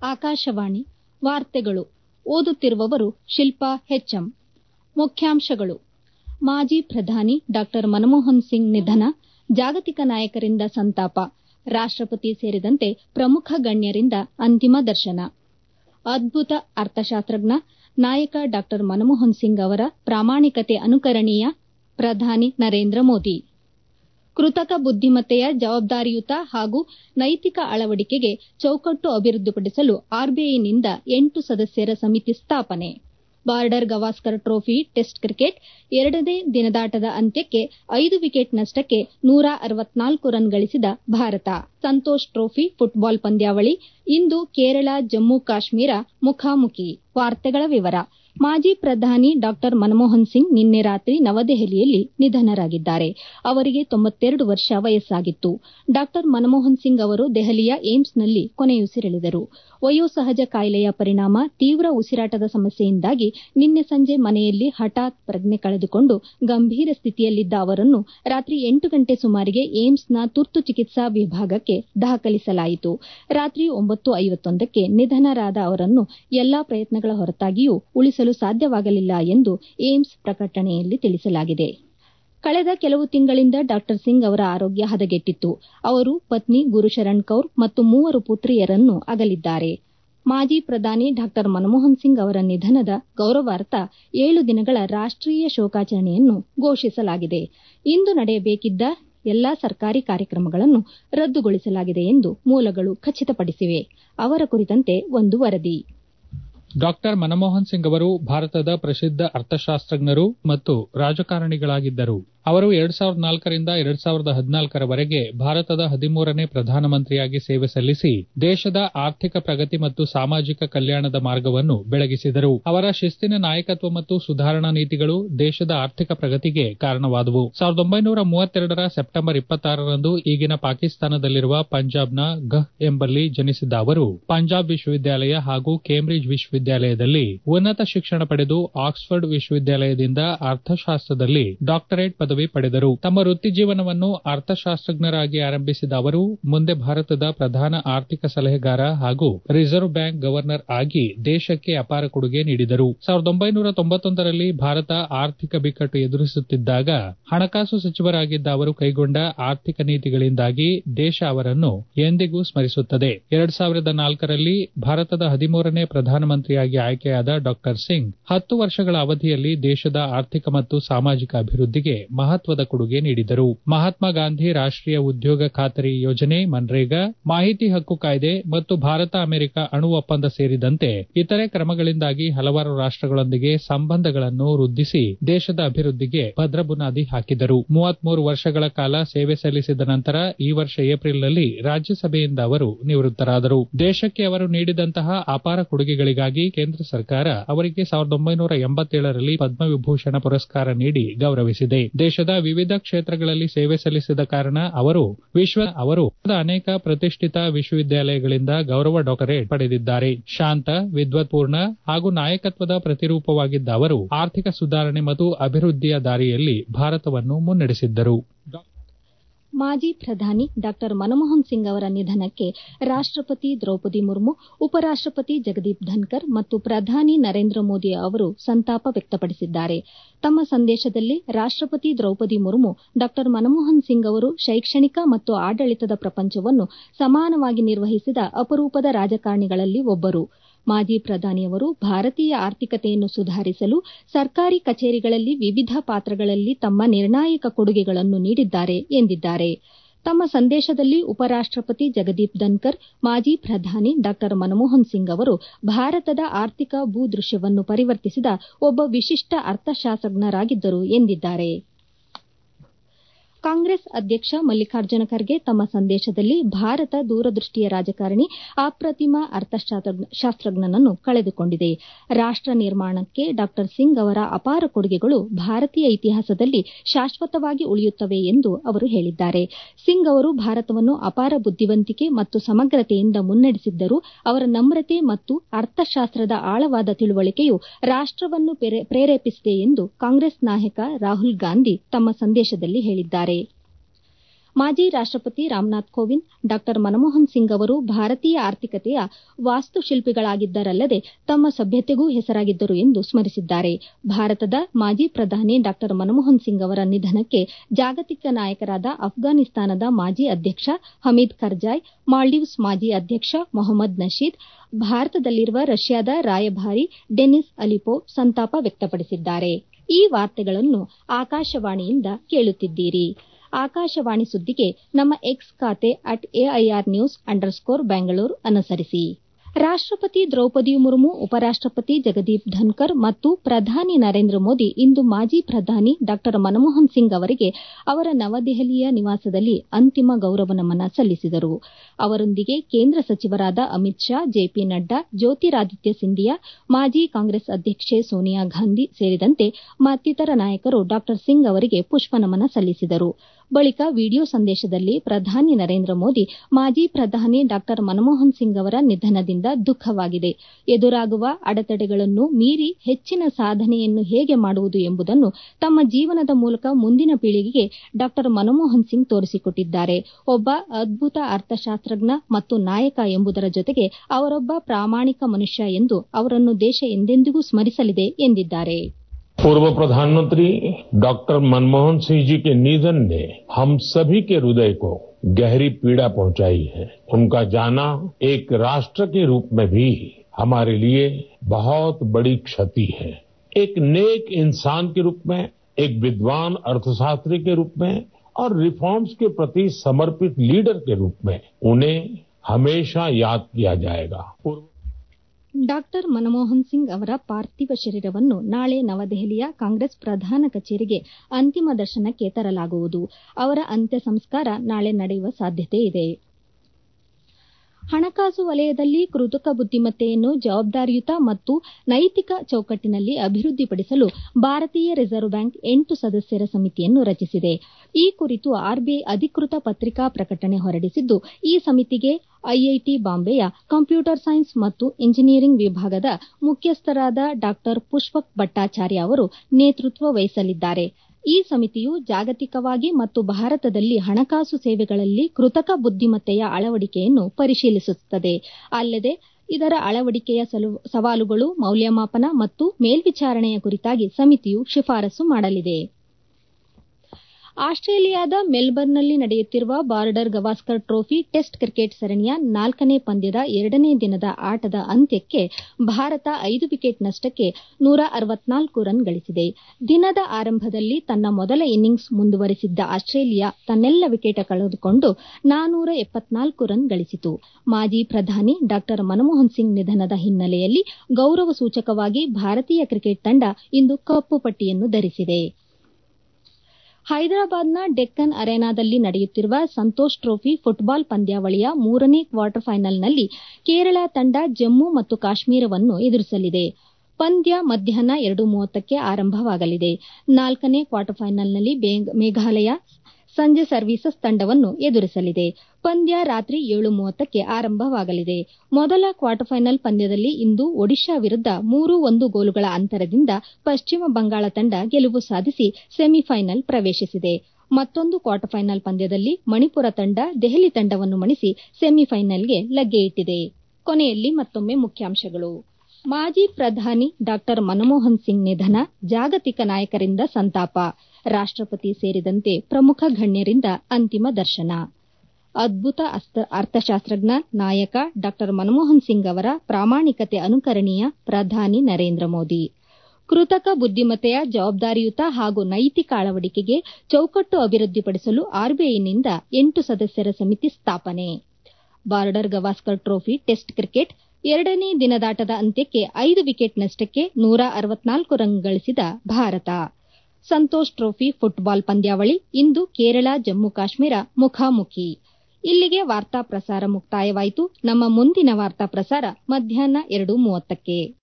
ಆಕಾಶವಾಣಿ ವಾರ್ತೆಗಳು ಓದುತ್ತಿರುವವರು ಶಿಲ್ಪಾ ಹೆಚ್ಎಂ ಮುಖ್ಯಾಂಶಗಳು ಮಾಜಿ ಪ್ರಧಾನಿ ಡಾ ಮನಮೋಹನ್ ಸಿಂಗ್ ನಿಧನ ಜಾಗತಿಕ ನಾಯಕರಿಂದ ಸಂತಾಪ ರಾಷ್ಟಪತಿ ಸೇರಿದಂತೆ ಪ್ರಮುಖ ಗಣ್ಯರಿಂದ ಅಂತಿಮ ದರ್ಶನ ಅದ್ಭುತ ಅರ್ಥಶಾಸ್ತ್ರಜ್ಞ ನಾಯಕ ಡಾ ಮನಮೋಹನ್ ಸಿಂಗ್ ಅವರ ಪ್ರಾಮಾಣಿಕತೆ ಅನುಕರಣೀಯ ಪ್ರಧಾನಿ ನರೇಂದ್ರ ಮೋದಿ ಕೃತಕ ಬುದ್ದಿಮತ್ತೆಯ ಜವಾಬ್ದಾರಿಯುತ ಹಾಗೂ ನೈತಿಕ ಅಳವಡಿಕೆಗೆ ಚೌಕಟ್ಟು ಅಭಿವೃದ್ದಿಪಡಿಸಲು ಆರ್ಬಿಐನಿಂದ ಎಂಟು ಸದಸ್ಯರ ಸಮಿತಿ ಸ್ಥಾಪನೆ Border Gavaskar trophy test cricket ಎರಡನೇ ದಿನದಾಟದ ಅಂತ್ಯಕ್ಕೆ ಐದು ವಿಕೆಟ್ ನಷ್ಟಕ್ಕೆ ನೂರ ಅರವತ್ನಾಲ್ಕು ರನ್ ಗಳಿಸಿದ ಭಾರತ ಸಂತೋಷ್ ಟ್ರೋಫಿ ಫುಟ್ಬಾಲ್ ಪಂದ್ಯಾವಳಿ ಇಂದು ಕೇರಳ ಜಮ್ಮು ಕಾಶ್ಮೀರ ಮುಖಾಮುಖಿ ಮಾಜಿ ಪ್ರಧಾನಿ ಡಾ ಮನಮೋಹನ್ ಸಿಂಗ್ ನಿನ್ನೆ ರಾತ್ರಿ ನವದೆಹಲಿಯಲ್ಲಿ ನಿಧನರಾಗಿದ್ದಾರೆ ಅವರಿಗೆ ವರ್ಷ ವಯಸ್ಸಾಗಿತ್ತು ಡಾ ಮನಮೋಹನ್ ಸಿಂಗ್ ಅವರು ದೆಹಲಿಯ ಏಮ್ಸ್ನಲ್ಲಿ ಕೊನೆಯುಸಿರೆಳೆದರು ವಯೋಸಹಜ ಕಾಯಿಲೆಯ ಪರಿಣಾಮ ತೀವ್ರ ಉಸಿರಾಟದ ಸಮಸ್ಯೆಯಿಂದಾಗಿ ನಿನ್ನೆ ಸಂಜೆ ಮನೆಯಲ್ಲಿ ಹಠಾತ್ ಪ್ರಜ್ಞೆ ಕಳೆದುಕೊಂಡು ಗಂಭೀರ ಸ್ಥಿತಿಯಲ್ಲಿದ್ದ ಅವರನ್ನು ರಾತ್ರಿ ಎಂಟು ಗಂಟೆ ಸುಮಾರಿಗೆ ಏಮ್ಸ್ನ ತುರ್ತು ಚಿಕಿತ್ಸಾ ವಿಭಾಗಕ್ಕೆ ದಾಖಲಿಸಲಾಯಿತು ರಾತ್ರಿ ಒಂಬತ್ತು ಐವತ್ತೊಂದಕ್ಕೆ ನಿಧನರಾದ ಅವರನ್ನು ಎಲ್ಲಾ ಪ್ರಯತ್ನಗಳ ಹೊರತಾಗಿಯೂ ಉಳಿಸಲು ಸಾಧ್ಯವಾಗಲಿಲ್ಲ ಎಂದು ಏಮ್ಸ್ ಪ್ರಕಟಣೆಯಲ್ಲಿ ತಿಳಿಸಲಾಗಿದೆ ಕಳೆದ ಕೆಲವು ತಿಂಗಳಿಂದ ಡಾ ಸಿಂಗ್ ಅವರ ಆರೋಗ್ಯ ಹದಗೆಟ್ಟಿತ್ತು ಅವರು ಪತ್ನಿ ಗುರುಶರಣ್ ಕೌರ್ ಮತ್ತು ಮೂವರು ಪುತ್ರಿಯರನ್ನು ಅಗಲಿದ್ದಾರೆ ಮಾಜಿ ಪ್ರಧಾನಿ ಡಾ ಮನಮೋಹನ್ ಸಿಂಗ್ ಅವರ ನಿಧನದ ಗೌರವಾರ್ಥ ಏಳು ದಿನಗಳ ರಾಷ್ಟೀಯ ಶೋಕಾಚರಣೆಯನ್ನು ಘೋಷಿಸಲಾಗಿದೆ ಇಂದು ನಡೆಯಬೇಕಿದ್ದ ಎಲ್ಲಾ ಸರ್ಕಾರಿ ಕಾರ್ಯಕ್ರಮಗಳನ್ನು ರದ್ದುಗೊಳಿಸಲಾಗಿದೆ ಎಂದು ಮೂಲಗಳು ಖಚಿತಪಡಿಸಿವೆ ಅವರ ಕುರಿತಂತೆ ಒಂದು ವರದಿ ಡಾ ಮನಮೋಹನ್ ಸಿಂಗ್ ಅವರು ಭಾರತದ ಪ್ರಸಿದ್ದ ಅರ್ಥಶಾಸ್ತ್ರಜ್ಞರು ಮತ್ತು ರಾಜಕಾರಣಿಗಳಾಗಿದ್ದರು ಅವರು ಎರಡ್ ಸಾವಿರದ ನಾಲ್ಕರಿಂದ ಎರಡ್ ಸಾವಿರದ ಹದಿನಾಲ್ಕರವರೆಗೆ ಭಾರತದ ಹದಿಮೂರನೇ ಪ್ರಧಾನಮಂತ್ರಿಯಾಗಿ ಸೇವೆ ಸಲ್ಲಿಸಿ ದೇಶದ ಆರ್ಥಿಕ ಪ್ರಗತಿ ಮತ್ತು ಸಾಮಾಜಿಕ ಕಲ್ಯಾಣದ ಮಾರ್ಗವನ್ನು ಬೆಳಗಿಸಿದರು ಅವರ ಶಿಸ್ತಿನ ನಾಯಕತ್ವ ಮತ್ತು ಸುಧಾರಣಾ ನೀತಿಗಳು ದೇಶದ ಆರ್ಥಿಕ ಪ್ರಗತಿಗೆ ಕಾರಣವಾದವು ಸಾವಿರದ ಒಂಬೈನೂರ ಮೂವತ್ತೆರಡರ ಸೆಪ್ಟೆಂಬರ್ ಇಪ್ಪತ್ತಾರರಂದು ಈಗಿನ ಪಾಕಿಸ್ತಾನದಲ್ಲಿರುವ ಪಂಜಾಬ್ನ ಗಹ್ ಎಂಬಲ್ಲಿ ಜನಿಸಿದ್ದ ಅವರು ಪಂಜಾಬ್ ವಿಶ್ವವಿದ್ಯಾಲಯ ಹಾಗೂ ಕೇಂಬ್ರಿಡ್ಜ್ ವಿಶ್ವವಿದ್ಯಾಲಯದಲ್ಲಿ ಉನ್ನತ ಶಿಕ್ಷಣ ಪಡೆದು ಆಕ್ಸ್ಫರ್ಡ್ ವಿಶ್ವವಿದ್ಯಾಲಯದಿಂದ ಅರ್ಥಶಾಸ್ತ್ರದಲ್ಲಿ ಡಾಕ್ಟರೇಟ್ ಪದವಿ ಪಡೆದರು ತಮ್ಮ ವೃತ್ತಿ ಜೀವನವನ್ನು ಅರ್ಥಶಾಸ್ತ್ರಜ್ಞರಾಗಿ ಆರಂಭಿಸಿದ ಅವರು ಮುಂದೆ ಭಾರತದ ಪ್ರಧಾನ ಆರ್ಥಿಕ ಸಲಹೆಗಾರ ಹಾಗೂ ರಿಸರ್ವ್ ಬ್ಯಾಂಕ್ ಗವರ್ನರ್ ಆಗಿ ದೇಶಕ್ಕೆ ಅಪಾರ ಕೊಡುಗೆ ನೀಡಿದರು ಸಾವಿರದ ಒಂಬೈನೂರ ತೊಂಬತ್ತೊಂದರಲ್ಲಿ ಭಾರತ ಆರ್ಥಿಕ ಬಿಕ್ಕಟ್ಟು ಎದುರಿಸುತ್ತಿದ್ದಾಗ ಹಣಕಾಸು ಸಚಿವರಾಗಿದ್ದ ಅವರು ಕೈಗೊಂಡ ಆರ್ಥಿಕ ನೀತಿಗಳಿಂದಾಗಿ ದೇಶ ಅವರನ್ನು ಎಂದಿಗೂ ಸ್ಮರಿಸುತ್ತದೆ ಎರಡ್ ಸಾವಿರದ ನಾಲ್ಕರಲ್ಲಿ ಭಾರತದ ಹದಿಮೂರನೇ ಪ್ರಧಾನಮಂತ್ರಿಯಾಗಿ ಆಯ್ಕೆಯಾದ ಡಾ ಸಿಂಗ್ ಹತ್ತು ವರ್ಷಗಳ ಅವಧಿಯಲ್ಲಿ ದೇಶದ ಆರ್ಥಿಕ ಮತ್ತು ಸಾಮಾಜಿಕ ಅಭಿವೃದ್ಧಿಗೆ ಮಹತ್ವದ ಕೊಡುಗೆ ನೀಡಿದರು ಮಹಾತ್ಮ ಗಾಂಧಿ ರಾಷ್ಟೀಯ ಉದ್ಯೋಗ ಖಾತರಿ ಯೋಜನೆ ಮನ್ರೇಗಾ ಮಾಹಿತಿ ಹಕ್ಕು ಕಾಯ್ದೆ ಮತ್ತು ಭಾರತ ಅಮೆರಿಕ ಅಣು ಒಪ್ಪಂದ ಸೇರಿದಂತೆ ಇತರೆ ಕ್ರಮಗಳಿಂದಾಗಿ ಹಲವಾರು ರಾಷ್ಟಗಳೊಂದಿಗೆ ಸಂಬಂಧಗಳನ್ನು ವೃದ್ಧಿಸಿ ದೇಶದ ಅಭಿವೃದ್ಧಿಗೆ ಭದ್ರ ಬುನಾದಿ ಹಾಕಿದರು ಮೂವತ್ಮೂರು ವರ್ಷಗಳ ಕಾಲ ಸೇವೆ ಸಲ್ಲಿಸಿದ ನಂತರ ಈ ವರ್ಷ ಏಪ್ರಿಲ್ನಲ್ಲಿ ರಾಜ್ಯಸಭೆಯಿಂದ ಅವರು ನಿವೃತ್ತರಾದರು ದೇಶಕ್ಕೆ ಅವರು ನೀಡಿದಂತಹ ಅಪಾರ ಕೊಡುಗೆಗಳಿಗಾಗಿ ಕೇಂದ್ರ ಸರ್ಕಾರ ಅವರಿಗೆ ಸಾವಿರದ ಒಂಬೈನೂರ ಎಂಬತ್ತೇಳರಲ್ಲಿ ಪದ್ಮವಿಭೂಷಣ ಪುರಸ್ಕಾರ ನೀಡಿ ಗೌರವಿಸಿದೆ ದೇಶದ ವಿವಿಧ ಕ್ಷೇತ್ರಗಳಲ್ಲಿ ಸೇವೆ ಸಲ್ಲಿಸಿದ ಕಾರಣ ಅವರು ವಿಶ್ವದ ಅನೇಕ ಪ್ರತಿಷ್ಠಿತ ವಿಶ್ವವಿದ್ಯಾಲಯಗಳಿಂದ ಗೌರವ ಡಾಕ್ಟರೇಟ್ ಪಡೆದಿದ್ದಾರೆ ಶಾಂತ ವಿದ್ವತ್ಪೂರ್ಣ ಹಾಗೂ ನಾಯಕತ್ವದ ಪ್ರತಿರೂಪವಾಗಿದ್ದ ಅವರು ಆರ್ಥಿಕ ಸುಧಾರಣೆ ಮತ್ತು ಅಭಿವೃದ್ಧಿಯ ದಾರಿಯಲ್ಲಿ ಭಾರತವನ್ನು ಮುನ್ನಡೆಸಿದ್ದರು ಮಾಜಿ ಪ್ರಧಾನಿ ಡಾ ಮನಮೋಹನ್ ಸಿಂಗ್ ಅವರ ನಿಧನಕ್ಕೆ ರಾಷ್ಟಪತಿ ದ್ರೌಪದಿ ಮುರ್ಮು ಉಪರಾಷ್ಟಪತಿ ಜಗದೀಪ್ ಧನ್ಕರ್ ಮತ್ತು ಪ್ರಧಾನಿ ನರೇಂದ್ರ ಮೋದಿ ಅವರು ಸಂತಾಪ ವ್ಯಕ್ತಪಡಿಸಿದ್ದಾರೆ ತಮ್ಮ ಸಂದೇಶದಲ್ಲಿ ರಾಷ್ಟಪತಿ ದ್ರೌಪದಿ ಮುರ್ಮು ಡಾ ಮನಮೋಹನ್ ಸಿಂಗ್ ಅವರು ಶೈಕ್ಷಣಿಕ ಮತ್ತು ಆಡಳಿತದ ಪ್ರಪಂಚವನ್ನು ಸಮಾನವಾಗಿ ನಿರ್ವಹಿಸಿದ ಅಪರೂಪದ ರಾಜಕಾರಣಿಗಳಲ್ಲಿ ಒಬ್ಬರು ಮಾಜಿ ಪ್ರಧಾನಿಯವರು ಭಾರತೀಯ ಆರ್ಥಿಕತೆಯನ್ನು ಸುಧಾರಿಸಲು ಸರ್ಕಾರಿ ಕಚೇರಿಗಳಲ್ಲಿ ವಿವಿಧ ಪಾತ್ರಗಳಲ್ಲಿ ತಮ್ಮ ನಿರ್ಣಾಯಕ ಕೊಡುಗೆಗಳನ್ನು ನೀಡಿದ್ದಾರೆ ಎಂದಿದ್ದಾರೆ ತಮ್ಮ ಸಂದೇಶದಲ್ಲಿ ಉಪರಾಷ್ಟಪತಿ ಜಗದೀಪ್ ಧನ್ಕರ್ ಮಾಜಿ ಪ್ರಧಾನಿ ಡಾ ಮನಮೋಹನ್ ಸಿಂಗ್ ಅವರು ಭಾರತದ ಆರ್ಥಿಕ ಭೂದೃಶ್ಯವನ್ನು ಪರಿವರ್ತಿಸಿದ ಒಬ್ಬ ವಿಶಿಷ್ಟ ಅರ್ಥಶಾಸ್ತ್ರಜ್ಞರಾಗಿದ್ದರು ಎಂದಿದ್ದಾರೆ ಕಾಂಗ್ರೆಸ್ ಅಧ್ಯಕ್ಷ ಮಲ್ಲಿಕಾರ್ಜುನ ಖರ್ಗೆ ತಮ್ಮ ಸಂದೇಶದಲ್ಲಿ ಭಾರತ ದೂರದೃಷ್ಟಿಯ ರಾಜಕಾರಣಿ ಅಪ್ರತಿಮ ಅರ್ಥಶಾಸ್ತ್ರಜ್ಞನನ್ನು ಕಳೆದುಕೊಂಡಿದೆ ರಾಷ್ಟ ನಿರ್ಮಾಣಕ್ಕೆ ಡಾ ಸಿಂಗ್ ಅವರ ಅಪಾರ ಕೊಡುಗೆಗಳು ಭಾರತೀಯ ಇತಿಹಾಸದಲ್ಲಿ ಶಾಶ್ವತವಾಗಿ ಉಳಿಯುತ್ತವೆ ಎಂದು ಅವರು ಹೇಳಿದ್ದಾರೆ ಸಿಂಗ್ ಅವರು ಭಾರತವನ್ನು ಅಪಾರ ಬುದ್ದಿವಂತಿಕೆ ಮತ್ತು ಸಮಗ್ರತೆಯಿಂದ ಮುನ್ನಡೆಸಿದ್ದರು ಅವರ ನಮ್ರತೆ ಮತ್ತು ಅರ್ಥಶಾಸ್ತ್ರದ ಆಳವಾದ ತಿಳುವಳಿಕೆಯು ರಾಷ್ಟವನ್ನು ಪ್ರೇರೇಪಿಸಿದೆ ಎಂದು ಕಾಂಗ್ರೆಸ್ ನಾಯಕ ರಾಹುಲ್ ಗಾಂಧಿ ತಮ್ಮ ಸಂದೇಶದಲ್ಲಿ ಹೇಳಿದ್ದಾರೆ ಮಾಜಿ ರಾಷ್ಟಪತಿ ರಾಮನಾಥ್ ಕೋವಿಂದ್ ಡಾ ಮನಮೋಹನ್ ಸಿಂಗ್ ಅವರು ಭಾರತೀಯ ಆರ್ಥಿಕತೆಯ ವಾಸ್ತುಶಿಲ್ಪಿಗಳಾಗಿದ್ದರಲ್ಲದೆ ತಮ್ಮ ಸಭ್ಯತೆಗೂ ಹೆಸರಾಗಿದ್ದರು ಎಂದು ಸ್ಮರಿಸಿದ್ದಾರೆ ಭಾರತದ ಮಾಜಿ ಪ್ರಧಾನಿ ಡಾ ಮನಮೋಹನ್ ಸಿಂಗ್ ಅವರ ನಿಧನಕ್ಕೆ ಜಾಗತಿಕ ನಾಯಕರಾದ ಅಫ್ಘಾನಿಸ್ತಾನದ ಮಾಜಿ ಅಧ್ಯಕ್ಷ ಹಮೀದ್ ಕರ್ಜಾಯ್ ಮಾಲ್ಡೀವ್ಸ್ ಮಾಜಿ ಅಧ್ಯಕ್ಷ ಮೊಹಮ್ಮದ್ ನಶೀದ್ ಭಾರತದಲ್ಲಿರುವ ರಷ್ಯಾದ ರಾಯಭಾರಿ ಡೆನಿಸ್ ಅಲಿಪೋವ್ ಸಂತಾಪ ವ್ಯಕ್ತಪಡಿಸಿದ್ದಾರೆ ಈ ವಾರ್ತೆಗಳನ್ನು ಆಕಾಶವಾಣಿಯಿಂದ ಕೇಳುತ್ತಿದ್ದೀರಿ ಆಕಾಶವಾಣಿ ಸುದ್ದಿಗೆ ನಮ್ಮ ಎಕ್ಸ್ ಖಾತೆ at AIR news underscore Bengaluru ಅನುಸರಿಸಿ ರಾಷ್ಟಪತಿ ದ್ರೌಪದಿ ಮುರ್ಮು ಉಪರಾಷ್ಟಪತಿ ಜಗದೀಪ್ ಧನ್ಕರ್ ಮತ್ತು ಪ್ರಧಾನಿ ನರೇಂದ್ರ ಮೋದಿ ಇಂದು ಮಾಜಿ ಪ್ರಧಾನಿ ಡಾ ಮನಮೋಹನ್ ಸಿಂಗ್ ಅವರಿಗೆ ಅವರ ನವದೆಹಲಿಯ ನಿವಾಸದಲ್ಲಿ ಅಂತಿಮ ಗೌರವ ನಮನ ಸಲ್ಲಿಸಿದರು ಅವರೊಂದಿಗೆ ಕೇಂದ್ರ ಸಚಿವರಾದ ಅಮಿತ್ ಶಾ ಜೆಪಿ ನಡ್ಡಾ ಜ್ಯೋತಿರಾದಿತ್ಯ ಸಿಂಧಿಯಾ ಮಾಜಿ ಕಾಂಗ್ರೆಸ್ ಅಧ್ಯಕ್ಷೆ ಸೋನಿಯಾ ಗಾಂಧಿ ಸೇರಿದಂತೆ ಮತ್ತಿತರ ನಾಯಕರು ಡಾ ಸಿಂಗ್ ಅವರಿಗೆ ಪುಷ್ಪನಮನ ಸಲ್ಲಿಸಿದರು ಬಳಿಕ ವಿಡಿಯೋ ಸಂದೇಶದಲ್ಲಿ ಪ್ರಧಾನಿ ನರೇಂದ್ರ ಮೋದಿ ಮಾಜಿ ಪ್ರಧಾನಿ ಡಾ ಮನಮೋಹನ್ ಸಿಂಗ್ ಅವರ ನಿಧನದಿಂದ ದುಃಖವಾಗಿದೆ ಎದುರಾಗುವ ಅಡೆತಡೆಗಳನ್ನು ಮೀರಿ ಹೆಚ್ಚಿನ ಸಾಧನೆಯನ್ನು ಹೇಗೆ ಮಾಡುವುದು ಎಂಬುದನ್ನು ತಮ್ಮ ಜೀವನದ ಮೂಲಕ ಮುಂದಿನ ಪೀಳಿಗೆಗೆ ಡಾ ಮನಮೋಹನ್ ಸಿಂಗ್ ತೋರಿಸಿಕೊಟ್ಟಿದ್ದಾರೆ ಒಬ್ಬ ಅದ್ಭುತ ಅರ್ಥಶಾಸ್ತ್ರಜ್ಞ ಮತ್ತು ನಾಯಕ ಎಂಬುದರ ಜೊತೆಗೆ ಅವರೊಬ್ಬ ಪ್ರಾಮಾಣಿಕ ಮನುಷ್ಯ ಎಂದು ಅವರನ್ನು ದೇಶ ಎಂದೆಂದಿಗೂ ಸ್ಮರಿಸಲಿದೆ ಎಂದಿದ್ದಾರೆ पूर्व प्रधानमंत्री डॉक्टर मनमोहन सिंह जी के निधन ने हम सभी के हृदय को गहरी पीड़ा पहुंचाई है उनका जाना एक राष्ट्र के रूप में भी हमारे लिए बहुत बड़ी क्षति है एक नेक इंसान के रूप में एक विद्वान अर्थशास्त्री के रूप में और रिफॉर्म्स के प्रति समर्पित लीडर के रूप में उन्हें हमेशा याद किया जाएगा ಡಾ ಮನಮೋಹನ್ ಸಿಂಗ್ ಅವರ ಪಾರ್ಥಿವ ಶರೀರವನ್ನು ನಾಳೆ ನವದೆಹಲಿಯ ಕಾಂಗ್ರೆಸ್ ಪ್ರಧಾನ ಕಚೇರಿಗೆ ಅಂತಿಮ ದರ್ಶನಕ್ಕೆ ತರಲಾಗುವುದು ಅವರ ಅಂತ್ಯ ಸಂಸ್ಕಾರ ನಾಳೆ ನಡೆಯುವ ಸಾಧ್ಯತೆ ಇದೆ ಹಣಕಾಸು ವಲಯದಲ್ಲಿ ಕೃತಕ ಬುದ್ದಿಮತ್ತೆಯನ್ನು ಜವಾಬ್ದಾರಿಯುತ ಮತ್ತು ನೈತಿಕ ಚೌಕಟ್ಟಿನಲ್ಲಿ ಅಭಿವೃದ್ಧಿಪಡಿಸಲು ಭಾರತೀಯ ರಿಸರ್ವ್ ಬ್ಯಾಂಕ್ ಎಂಟು ಸದಸ್ಯರ ಸಮಿತಿಯನ್ನು ರಚಿಸಿದೆ ಈ ಕುರಿತು ಆರ್ಬಿಐ ಅಧಿಕೃತ ಪತ್ರಿಕಾ ಪ್ರಕಟಣೆ ಹೊರಡಿಸಿದ್ದು ಈ ಸಮಿತಿಗೆ ಐಐಟಿ ಬಾಂಬೆಯ ಕಂಪ್ಯೂಟರ್ ಸೈನ್ಸ್ ಮತ್ತು ಇಂಜಿನಿಯರಿಂಗ್ ವಿಭಾಗದ ಮುಖ್ಯಸ್ಥರಾದ ಡಾ ಪುಷ್ಪಕ್ ಭಟ್ಟಾಚಾರ್ಯ ಅವರು ನೇತೃತ್ವ ವಹಿಸಲಿದ್ದಾರೆ ಈ ಸಮಿತಿಯು ಜಾಗತಿಕವಾಗಿ ಮತ್ತು ಭಾರತದಲ್ಲಿ ಹಣಕಾಸು ಸೇವೆಗಳಲ್ಲಿ ಕೃತಕ ಬುದ್ದಿಮತ್ತೆಯ ಅಳವಡಿಕೆಯನ್ನು ಪರಿಶೀಲಿಸುತ್ತದೆ ಅಲ್ಲದೆ ಇದರ ಅಳವಡಿಕೆಯ ಸವಾಲುಗಳು ಮೌಲ್ಯಮಾಪನ ಮತ್ತು ಮೇಲ್ವಿಚಾರಣೆಯ ಕುರಿತಾಗಿ ಸಮಿತಿಯು ಶಿಫಾರಸು ಮಾಡಲಿದೆ ಆಸ್ಟ್ರೇಲಿಯಾದ ಮೆಲ್ಬರ್ನ್ನಲ್ಲಿ ನಡೆಯುತ್ತಿರುವ Border Gavaskar trophy test cricket ಸರಣಿಯ ನಾಲ್ಕನೇ ಪಂದ್ಯದ ಎರಡನೇ ದಿನದ ಆಟದ ಅಂತ್ಯಕ್ಕೆ ಭಾರತ ಐದು ವಿಕೆಟ್ ನಷ್ಟಕ್ಕೆ ನೂರ ಅರವತ್ನಾಲ್ಕು ರನ್ ಗಳಿಸಿದೆ ದಿನದ ಆರಂಭದಲ್ಲಿ ತನ್ನ ಮೊದಲ ಇನ್ನಿಂಗ್ಸ್ ಮುಂದುವರೆಸಿದ್ದ ಆಸ್ಟ್ರೇಲಿಯಾ ತನ್ನೆಲ್ಲ ವಿಕೆಟ್ ಕಳೆದುಕೊಂಡು ನಾನೂರ ಎಪ್ಪತ್ನಾಲ್ಕು ರನ್ ಗಳಿಸಿತು ಮಾಜಿ ಪ್ರಧಾನಿ ಡಾ ಮನಮೋಹನ್ ಸಿಂಗ್ ನಿಧನದ ಹಿನ್ನೆಲೆಯಲ್ಲಿ ಗೌರವ ಸೂಚಕವಾಗಿ ಭಾರತೀಯ ಕ್ರಿಕೆಟ್ ತಂಡ ಇಂದು ಕಪ್ಪು ಪಟ್ಟಿಯನ್ನು ಧರಿಸಿದೆ ಹೈದರಾಬಾದ್ನ ಡೆಕ್ಕನ್ ಅರೆನಾದಲ್ಲಿ ನಡೆಯುತ್ತಿರುವ ಸಂತೋಷ್ ಟ್ರೋಫಿ ಫುಟ್ಬಾಲ್ ಪಂದ್ಯಾವಳಿಯ ಮೂರನೇ ಕ್ವಾರ್ಟರ್ ಫೈನಲ್ನಲ್ಲಿ ಕೇರಳ ತಂಡ ಜಮ್ಮು ಮತ್ತು ಕಾಶ್ಮೀರವನ್ನು ಎದುರಿಸಲಿದೆ ಪಂದ್ಯ ಮಧ್ಯಾಹ್ನ ಎರಡು ಮೂವತ್ತಕ್ಕೆ ಆರಂಭವಾಗಲಿದೆ ನಾಲ್ಕನೇ ಕ್ವಾರ್ಟರ್ ಫೈನಲ್ನಲ್ಲಿ ಮೇಘಾಲಯ ಸಂಜೆ ಸರ್ವೀಸಸ್ ತಂಡವನ್ನು ಎದುರಿಸಲಿದೆ ಪಂದ್ಯ ರಾತ್ರಿ ಏಳು ಮೂವತ್ತಕ್ಕೆ ಆರಂಭವಾಗಲಿದೆ ಮೊದಲ ಕ್ವಾರ್ಟರ್ ಫೈನಲ್ ಪಂದ್ಯದಲ್ಲಿ ಇಂದು ಒಡಿಶಾ ವಿರುದ್ಧ ಮೂರು ಒಂದು ಗೋಲುಗಳ ಅಂತರದಿಂದ ಪಶ್ಚಿಮ ಬಂಗಾಳ ತಂಡ ಗೆಲುವು ಸಾಧಿಸಿ ಸೆಮಿಫೈನಲ್ ಪ್ರವೇಶಿಸಿದೆ ಮತ್ತೊಂದು ಕ್ವಾರ್ಟರ್ ಫೈನಲ್ ಪಂದ್ಯದಲ್ಲಿ ಮಣಿಪುರ ತಂಡ ದೆಹಲಿ ತಂಡವನ್ನು ಮಣಿಸಿ ಸೆಮಿಫೈನಲ್ಗೆ ಲಗ್ಗೆಯಿಟ್ಟಿದೆ ಕೊನೆಯಲ್ಲಿ ಮತ್ತೊಮ್ಮೆ ಮುಖ್ಯಾಂಶಗಳು ಮಾಜಿ ಪ್ರಧಾನಿ ಡಾ ಮನಮೋಹನ್ ಸಿಂಗ್ ನಿಧನ ಜಾಗತಿಕ ನಾಯಕರಿಂದ ಸಂತಾಪ ರಾಷ್ಟಪತಿ ಸೇರಿದಂತೆ ಪ್ರಮುಖ ಗಣ್ಯರಿಂದ ಅಂತಿಮ ದರ್ಶನ ಅದ್ಭುತ ಅರ್ಥಶಾಸ್ತ್ರಜ್ಞ ನಾಯಕ ಡಾ ಮನಮೋಹನ್ ಸಿಂಗ್ ಅವರ ಪ್ರಾಮಾಣಿಕತೆ ಅನುಕರಣೀಯ ಪ್ರಧಾನಿ ನರೇಂದ್ರ ಮೋದಿ ಕೃತಕ ಬುದ್ದಿಮತ್ತೆಯ ಜವಾಬ್ದಾರಿಯುತ ಹಾಗೂ ನೈತಿಕ ಅಳವಡಿಕೆಗೆ ಚೌಕಟ್ಟು ಅಭಿವೃದ್ಧಿಪಡಿಸಲು ಆರ್ಬಿಐನಿಂದ ಎಂಟು ಸದಸ್ಯರ ಸಮಿತಿ ಸ್ಥಾಪನೆ Border Gavaskar trophy test cricket ಎರಡನೇ ದಿನದಾಟದ ಅಂತ್ಯಕ್ಕೆ ಐದು ವಿಕೆಟ್ ನಷ್ಟಕ್ಕೆ ನೂರ ಅರವತ್ನಾಲ್ಕು ರನ್ ಗಳಿಸಿದ ಭಾರತ ಸಂತೋಷ್ ಟ್ರೋಫಿ ಫುಟ್ಬಾಲ್ ಪಂದ್ಯಾವಳಿ ಇಂದು ಕೇರಳ ಜಮ್ಮು ಕಾಶ್ಮೀರ ಮುಖಾಮುಖಿ ಇಲ್ಲಿಗೆ ವಾರ್ತಾ ಪ್ರಸಾರ ಮುಕ್ತಾಯವಾಯಿತು ನಮ್ಮ ಮುಂದಿನ ವಾರ್ತಾ ಪ್ರಸಾರ ಮಧ್ಯಾಹ್ನ ಎರಡು ಮೂವತ್ತಕ್ಕೆ